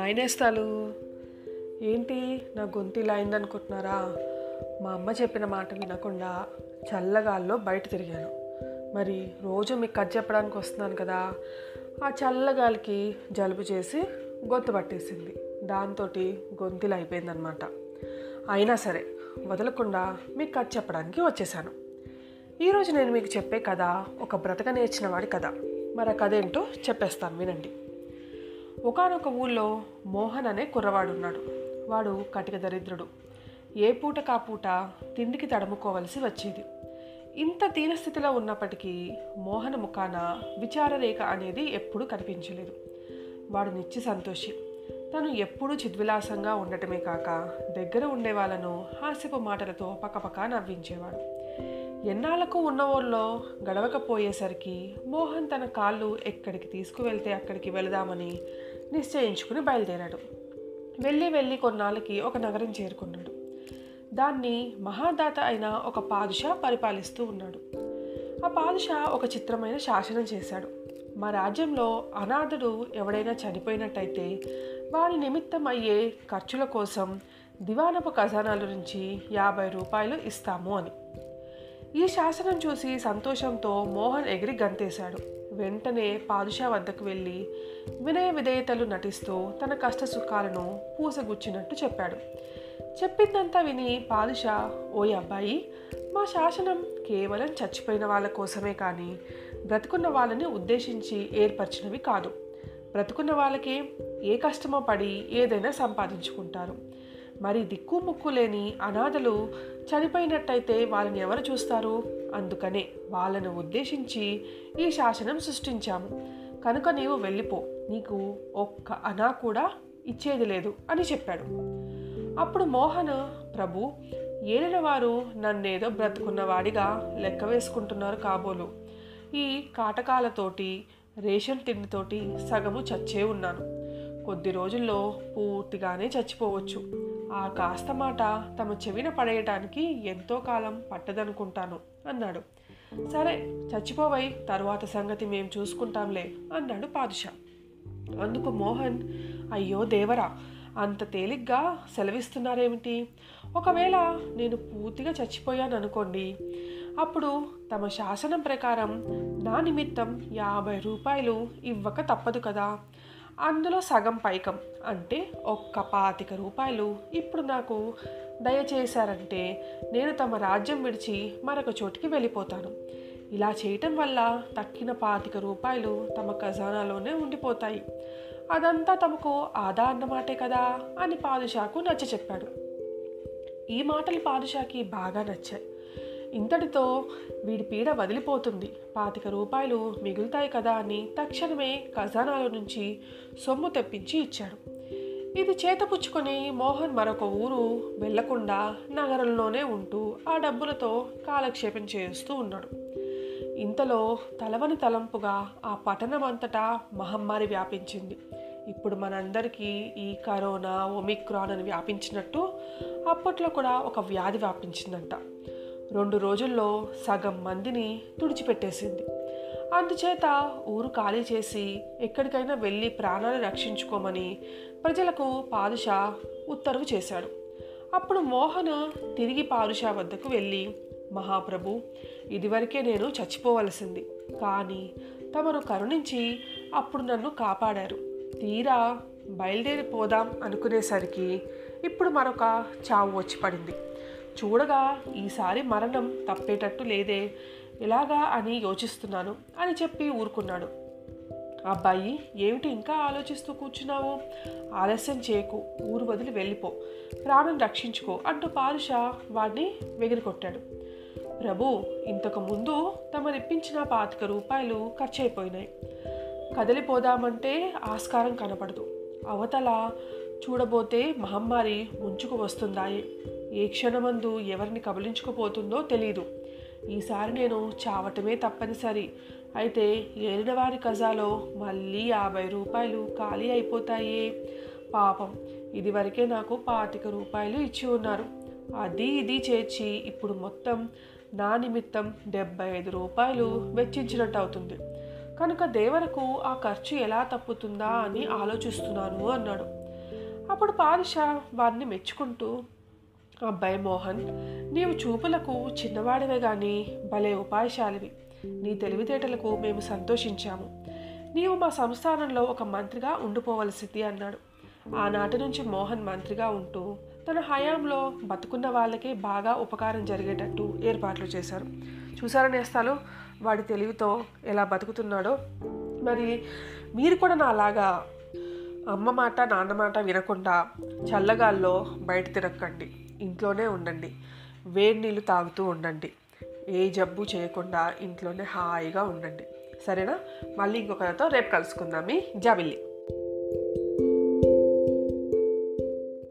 hi నేస్తాలు ఏంటి నా గొంతు ఇలా అయిందనుకుంటున్నారా మా అమ్మ చెప్పిన మాట వినకుండా చల్లగాల్లో బయట తిరిగాను మరి రోజు మీకు కథ చెప్పడానికి వస్తున్నాను కదా ఆ చల్లగాలికి జలుబు చేసి గొంతు పట్టేసింది దాంతో గొంతులు అయిపోయిందనమాట అయినా సరే వదలకుండా మీకు కథ చెప్పడానికి వచ్చేసాను ఈరోజు నేను మీకు చెప్పే కథ ఒక బ్రతక నేర్చిన వాడి కథ మరి ఆ కథ ఏంటో చెప్పేస్తాను వినండి ఒకనొక ఊళ్ళో మోహన్ అనే కుర్రవాడు ఉన్నాడు వాడు కటిక దరిద్రుడు ఏ పూట కా పూట తిండికి తడుముకోవలసి వచ్చేది ఇంత దీనస్థితిలో ఉన్నప్పటికీ మోహన ముఖాన విచారరేఖ అనేది ఎప్పుడూ కనిపించలేదు వాడు నిత్య సంతోషి తను ఎప్పుడూ చిద్విలాసంగా ఉండటమే కాక దగ్గర ఉండే వాళ్ళను హాస్యపు మాటలతో పక్కపక్క నవ్వించేవాడు ఎన్నాళ్లకు ఉన్నవాళ్ళలో గడవకపోయేసరికి మోహన్ తన కాళ్ళు ఎక్కడికి తీసుకువెళ్తే అక్కడికి వెళదామని నిశ్చయించుకుని బయలుదేరాడు వెళ్ళి వెళ్ళి కొన్నాళ్ళకి ఒక నగరం చేరుకున్నాడు దాన్ని మహాదాత అయిన ఒక పాదుషా పరిపాలిస్తూ ఉన్నాడు ఆ పాదుషా ఒక చిత్రమైన శాసనం చేశాడు మా రాజ్యంలో అనాథుడు ఎవడైనా చనిపోయినట్టయితే వారి నిమిత్తం అయ్యే ఖర్చుల కోసం దివానపు ఖజానాల నుంచి యాభై రూపాయలు ఇస్తాము అని ఈ శాసనం చూసి సంతోషంతో మోహన్ ఎగిరి గంతేశాడు వెంటనే పాదుషా వద్దకు వెళ్ళి వినయ విధేయతలు నటిస్తూ తన కష్ట సుఖాలను పూసగుచ్చినట్టు చెప్పాడు చెప్పిందంతా విని పాదుషా ఓయ్ అబ్బాయి మా శాసనం కేవలం చచ్చిపోయిన వాళ్ళ కోసమే కానీ బ్రతుకున్న వాళ్ళని ఉద్దేశించి ఏర్పరిచినవి కాదు బ్రతుకున్న వాళ్ళకే ఏ కష్టమో పడి ఏదైనా సంపాదించుకుంటారు మరి దిక్కు ముక్కు లేని అనాథలు చనిపోయినట్టయితే వాళ్ళని ఎవరు చూస్తారు అందుకనే వాళ్ళను ఉద్దేశించి ఈ శాసనం సృష్టించాము కనుక నీవు వెళ్ళిపో నీకు ఒక్క అనా కూడా ఇచ్చేది లేదు అని చెప్పాడు అప్పుడు మోహన్ ప్రభు ఏలిన వారు నన్నేదో బ్రతుకున్నవాడిగా లెక్క వేసుకుంటున్నారు కాబోలు ఈ కాటకాలతోటి రేషన్ తిండితోటి సగము చచ్చే ఉన్నాను కొద్ది రోజుల్లో పూర్తిగానే చచ్చిపోవచ్చు ఆ కాస్త మాట తమ చెవిన పడేయటానికి ఎంతో కాలం పట్టదనుకుంటాను అన్నాడు సరే చచ్చిపోవై తరువాత సంగతి మేం చూసుకుంటాంలే అన్నాడు పాదుషా అందుకు మోహన్ అయ్యో దేవరా అంత తేలిగ్గా సెలవిస్తున్నారేమిటి ఒకవేళ నేను పూర్తిగా చచ్చిపోయాను అనుకోండి అప్పుడు తమ శాసనం ప్రకారం నా నిమిత్తం యాభై రూపాయలు ఇవ్వక తప్పదు కదా అందులో సగం పైకం అంటే ఒక్క పాతిక రూపాయలు ఇప్పుడు నాకు దయచేశారంటే నేను తమ రాజ్యం విడిచి మరొక చోటికి వెళ్ళిపోతాను ఇలా చేయటం వల్ల తక్కిన పాతిక రూపాయలు తమ ఖజానాలోనే ఉండిపోతాయి అదంతా తమకు ఆదా అన్నమాటే కదా అని పాదుషాకు నచ్చ చెప్పాడు ఈ మాటలు పాదుషాకి బాగా నచ్చాయి ఇంతటితో వీడి పీడ వదిలిపోతుంది పాతిక రూపాయలు మిగులుతాయి కదా అని తక్షణమే ఖజానాల నుంచి సొమ్ము తెప్పించి ఇచ్చాడు ఇది చేతపుచ్చుకొని మోహన్ మరొక ఊరు వెళ్లకుండా నగరంలోనే ఉంటూ ఆ డబ్బులతో కాలక్షేపం చేస్తూ ఉన్నాడు ఇంతలో తలవని తలంపుగా ఆ పట్టణం అంతటా మహమ్మారి వ్యాపించింది ఇప్పుడు మనందరికీ ఈ కరోనా ఒమిక్రాన్ అని వ్యాపించినట్టు అప్పట్లో కూడా ఒక వ్యాధి వ్యాపించిందంట రెండు రోజుల్లో సగం మందిని తుడిచిపెట్టేసింది అందుచేత ఊరు ఖాళీ చేసి ఎక్కడికైనా వెళ్ళి ప్రాణాలు రక్షించుకోమని ప్రజలకు పాదుషా ఉత్తర్వు చేశాడు అప్పుడు మోహన్ తిరిగి పాదుషా వద్దకు వెళ్ళి మహాప్రభు ఇదివరకే నేను చచ్చిపోవలసింది కానీ తమరు కరుణించి అప్పుడు నన్ను కాపాడారు తీరా బయలుదేరిపోదాం అనుకునేసరికి ఇప్పుడు మరొక చావు వచ్చి పడింది చూడగా ఈసారి మరణం తప్పేటట్టు లేదే ఎలాగా అని యోచిస్తున్నాను అని చెప్పి ఊరుకున్నాడు అబ్బాయి ఏమిటి ఇంకా ఆలోచిస్తూ కూర్చున్నావు ఆలస్యం చేయకు ఊరు వదిలి వెళ్ళిపో ప్రాణం రక్షించుకో అంటూ పాదుషా వాడిని వెగిరికొట్టాడు ప్రభు ఇంతకు ముందు తమరిప్పించిన పాతిక రూపాయలు ఖర్చు అయిపోయినాయి కదిలిపోదామంటే ఆస్కారం కనపడదు అవతల చూడబోతే మహమ్మారి ముంచుకు వస్తుందాయే ఏ క్షణమందు ఎవరిని కబలించుకుపోతుందో తెలియదు ఈసారి నేను చావటమే తప్పనిసరి అయితే ఏలినవారి కజాలో మళ్ళీ యాభై రూపాయలు ఖాళీ అయిపోతాయే పాపం ఇదివరకే నాకు పాతిక రూపాయలు ఇచ్చి ఉన్నారు అది ఇది చేర్చి ఇప్పుడు మొత్తం నా నిమిత్తం డెబ్బై ఐదు రూపాయలు వెచ్చించినట్టు అవుతుంది కనుక దేవరకు ఆ ఖర్చు ఎలా తప్పుతుందా అని ఆలోచిస్తున్నాను అన్నాడు అప్పుడు పాదుషా వారిని మెచ్చుకుంటూ అబ్బాయి మోహన్ నీవు చూపులకు చిన్నవాడివే గాని భలే ఉపాయశాలివి నీ తెలివితేటలకు మేము సంతోషించాము నీవు మా సంస్థానంలో ఒక మంత్రిగా ఉండిపోవలసింది అన్నాడు ఆనాటి నుంచి మోహన్ మంత్రిగా ఉంటూ తన హయాంలో బతుకున్న వాళ్ళకే బాగా ఉపకారం జరిగేటట్టు ఏర్పాట్లు చేశారు చూసారా నేస్తాలు వాడి తెలివితో ఎలా బతుకుతున్నాడో మరి మీరు కూడా నాలాగా అమ్మ మాట నాన్న మాట వినకుండా చల్లగాల్లో బయట తిరగకండి ఇంట్లోనే ఉండండి వేడి నీళ్ళు తాగుతూ ఉండండి ఏ జబ్బు చేయకుండా ఇంట్లోనే హాయిగా ఉండండి సరేనా మళ్ళీ ఇంకొకరితో రేపు కలుసుకుందాం మీ జాబిల్లి